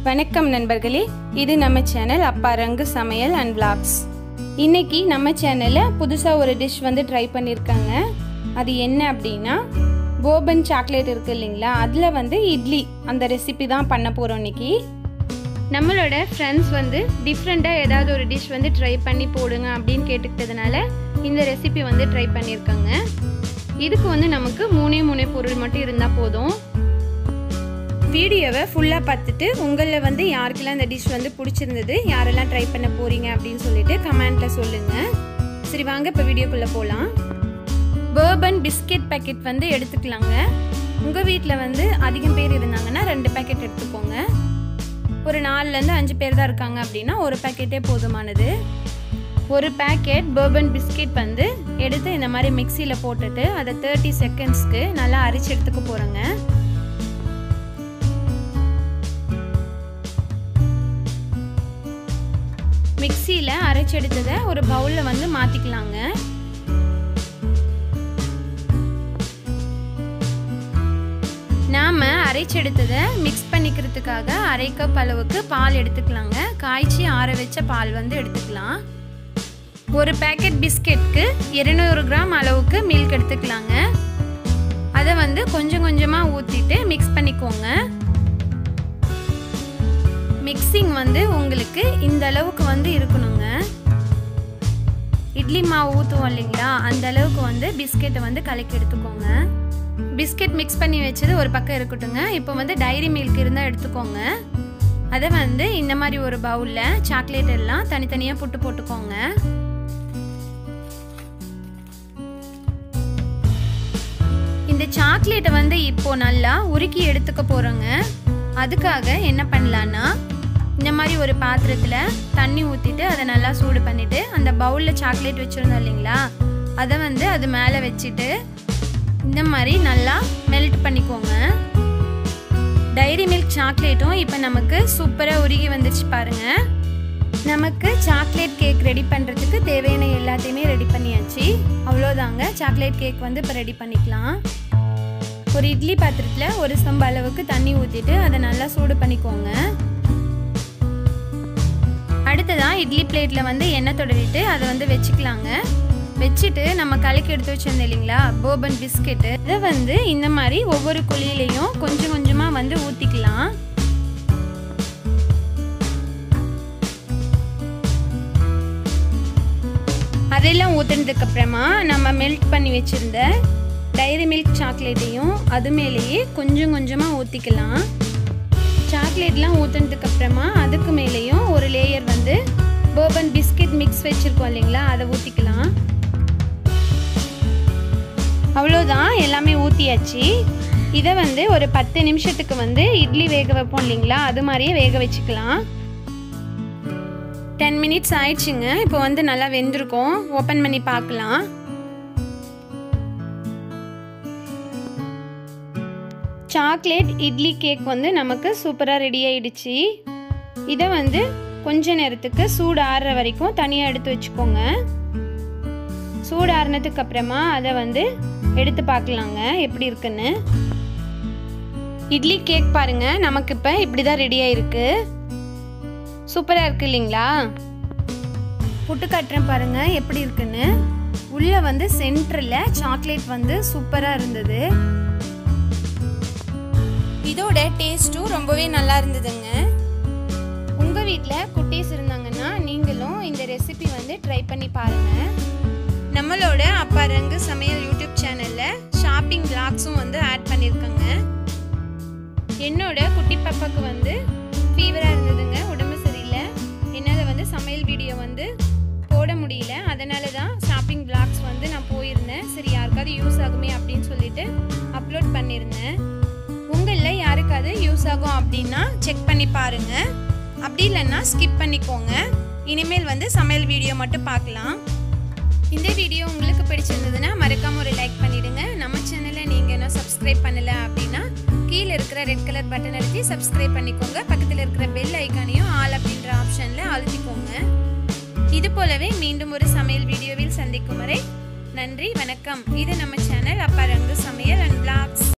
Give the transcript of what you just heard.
வணக்கம் நண்பர்களே இது நம்ம சேனல் அப்பா ரங்கு சமையல் அண்ட் vlogs இன்னைக்கு நம்ம சேனலில் புதுசாக ஒரு டிஷ் வந்து ட்ரை பண்ணியிருக்காங்க அது என்ன அப்படின்னா போபன் சாக்லேட் இருக்கு இல்லைங்களா அதில் வந்து இட்லி அந்த ரெசிபி தான் பண்ண போகிறோம் இன்னைக்கு நம்மளோட ஃப்ரெண்ட்ஸ் வந்து டிஃப்ரெண்ட்டாக ஏதாவது ஒரு டிஷ் வந்து ட்ரை பண்ணி போடுங்க அப்படின்னு கேட்டுக்கிட்டதுனால இந்த ரெசிபி வந்து ட்ரை பண்ணியிருக்காங்க இதுக்கு வந்து நமக்கு மூணே மூணே பொருள் மட்டும் இருந்தால் போதும் வீடியோவை ஃபுல்லாக பார்த்துட்டு உங்களில் வந்து யாருக்கெல்லாம் இந்த டிஷ் வந்து பிடிச்சிருந்தது யாரெல்லாம் ட்ரை பண்ண போகிறீங்க அப்படின்னு சொல்லிட்டு கமெண்ட்டில் சொல்லுங்கள் சரி வாங்க இப்போ வீடியோக்குள்ளே போகலாம் பேர்பன் பிஸ்கெட் பேக்கெட் வந்து எடுத்துக்கலாங்க உங்கள் வீட்டில் வந்து அதிகம் பேர் இருந்தாங்கன்னா ரெண்டு பேக்கெட் எடுத்துக்கோங்க ஒரு நாலுலேருந்து அஞ்சு பேர் தான் இருக்காங்க அப்படின்னா ஒரு பேக்கெட்டே போதுமானது ஒரு பேக்கெட் பேர்பன் பிஸ்கெட் வந்து எடுத்து இந்த மாதிரி மிக்சியில் போட்டுட்டு அதை தேர்ட்டி செகண்ட்ஸ்க்கு நல்லா அரிச்சு எடுத்துக்க போகிறேங்க மிக்சியில் அரைச்செடுத்ததை ஒரு பவுலில் வந்து மாற்றிக்கலாங்க நாம் அரைச்செடுத்ததை மிக்ஸ் பண்ணிக்கிறதுக்காக அரை கப் அளவுக்கு பால் எடுத்துக்கலாங்க காய்ச்சி ஆற வச்ச பால் வந்து எடுத்துக்கலாம் ஒரு பேக்கெட் பிஸ்கெட்க்கு இருநூறு கிராம் அளவுக்கு மில்க் எடுத்துக்கலாங்க அதை வந்து கொஞ்சம் கொஞ்சமாக ஊற்றிட்டு மிக்ஸ் பண்ணிக்கோங்க மிக்சிங் வந்து உங்களுக்கு இந்த அளவுக்கு வந்து இருக்கணுங்க இட்லி மாவு ஊற்றுவோம் இல்லைங்களா அந்த அளவுக்கு வந்து பிஸ்கெட்டை வந்து கலக்கி எடுத்துக்கோங்க பிஸ்கெட் மிக்ஸ் பண்ணி வச்சது ஒரு பக்கம் இருக்கட்டுங்க இப்போ வந்து டைரி மில்க் இருந்தால் எடுத்துக்கோங்க அதை வந்து இந்த மாதிரி ஒரு பவுலில் சாக்லேட் எல்லாம் தனித்தனியாக புட்டு போட்டுக்கோங்க இந்த சாக்லேட்டை வந்து இப்போ நல்லா உருக்கி எடுத்துக்க போகிறோங்க அதுக்காக என்ன பண்ணலான்னா இந்த மாதிரி ஒரு பாத்திரத்தில் தண்ணி ஊற்றிட்டு அதை நல்லா சூடு பண்ணிவிட்டு அந்த பவுலில் சாக்லேட் வச்சுருந்தோம் இல்லைங்களா அதை வந்து அது மேலே வச்சுட்டு இந்த மாதிரி நல்லா மெல்ட் பண்ணிக்கோங்க டைரி மில்க் சாக்லேட்டும் இப்போ நமக்கு சூப்பராக உருகி வந்துருச்சு பாருங்கள் நமக்கு சாக்லேட் கேக் ரெடி பண்ணுறதுக்கு தேவையான எல்லாத்தையுமே ரெடி பண்ணியாச்சு அவ்வளோதாங்க சாக்லேட் கேக் வந்து இப்போ ரெடி பண்ணிக்கலாம் ஒரு இட்லி பாத்திரத்தில் ஒரு சம்பு அளவுக்கு தண்ணி ஊற்றிட்டு அதை நல்லா சூடு பண்ணிக்கோங்க அடுத்ததான் இட்லி பிளேட்டில் வந்து எண்ணெய் தொடரிட்டு அதை வந்து வச்சுக்கலாங்க வச்சுட்டு நம்ம கலக்கி எடுத்து வச்சிருந்தோம் இல்லைங்களா போபன் பிஸ்கெட்டு இதை வந்து இந்த மாதிரி ஒவ்வொரு குழியிலையும் கொஞ்சம் கொஞ்சமாக வந்து ஊற்றிக்கலாம் அதெல்லாம் ஊற்றுனதுக்கு அப்புறமா நம்ம மெல்ட் பண்ணி வச்சுருந்த டைரி மில்க் சாக்லேட்டையும் அது மேலேயே கொஞ்சம் கொஞ்சமாக ஊற்றிக்கலாம் சாக்லேட்லாம் ஊற்றுனதுக்கு அப்புறமா அதுக்கு மேலேயும் ஒரு லேயர் வந்து போபன் பிஸ்கெட் மிக்ஸ் வச்சுருக்கோம் இல்லைங்களா அதை ஊற்றிக்கலாம் அவ்வளோதான் எல்லாமே ஊற்றியாச்சு இதை வந்து ஒரு பத்து நிமிஷத்துக்கு வந்து இட்லி வேக வைப்போம் இல்லைங்களா அது மாதிரியே வேக வச்சுக்கலாம் டென் மினிட்ஸ் ஆயிடுச்சுங்க இப்போ வந்து நல்லா வெந்திருக்கும் ஓப்பன் பண்ணி பார்க்கலாம் சாக்லேட் இட்லி கேக் வந்து நமக்கு சூப்பராக ரெடி ஆயிடுச்சு இதை வந்து கொஞ்ச நேரத்துக்கு சூடு ஆறுற வரைக்கும் தனியாக எடுத்து வச்சுக்கோங்க சூடு ஆறுனதுக்கு அப்புறமா அதை வந்து எடுத்து பார்க்கலாங்க எப்படி இருக்குன்னு இட்லி கேக் பாருங்க நமக்கு இப்போ இப்படி தான் ரெடி ஆயிருக்கு சூப்பராக இருக்கு இல்லைங்களா புட்டு கட்டுறேன் பாருங்க எப்படி இருக்குன்னு உள்ள வந்து சென்டரில் சாக்லேட் வந்து சூப்பராக இருந்தது இதோட டேஸ்ட்டும் ரொம்பவே நல்லா இருந்ததுங்க உங்கள் வீட்டில் குட்டீஸ் இருந்தாங்கன்னா நீங்களும் இந்த ரெசிபி வந்து ட்ரை பண்ணி பாருங்கள் நம்மளோட அப்பா ரங்கு சமையல் யூடியூப் சேனலில் ஷாப்பிங் விளாக்ஸும் வந்து ஆட் பண்ணியிருக்கோங்க என்னோட குட்டி பாப்பாவுக்கு வந்து ஃபீவராக இருந்ததுங்க உடம்பு சரியில்லை என்னால் வந்து சமையல் வீடியோ வந்து போட முடியல அதனால தான் ஷாப்பிங் விளாக்ஸ் வந்து நான் போயிருந்தேன் சரி யாருக்காவது யூஸ் ஆகுமே அப்படின்னு சொல்லிட்டு அப்லோட் பண்ணியிருந்தேன் உங்களில் யாருக்காவது யூஸ் ஆகும் அப்படின்னா செக் பண்ணி பாருங்க அப்படி இல்லைன்னா ஸ்கிப் பண்ணிக்கோங்க இனிமேல் வந்து சமையல் வீடியோ மட்டும் பார்க்கலாம் இந்த வீடியோ உங்களுக்கு பிடிச்சிருந்ததுன்னா மறக்காம ஒரு லைக் பண்ணிடுங்க நம்ம சேனலை நீங்க இன்னும் சப்ஸ்கிரைப் பண்ணல அப்படின்னா கீழே இருக்கிற ரெட் கலர் பட்டன் அழுத்தி சப்ஸ்கிரைப் பண்ணிக்கோங்க பக்கத்தில் இருக்கிற பெல் ஐக்கானையும் ஆல் அப்படின்ற ஆப்ஷன்ல அழுத்திக்கோங்க இது போலவே மீண்டும் ஒரு சமையல் வீடியோவில் சந்திக்கும் வரை நன்றி வணக்கம் இது நம்ம சேனல் அப்பா ரங்கு சமையல் அண்ட் பிளாக்ஸ்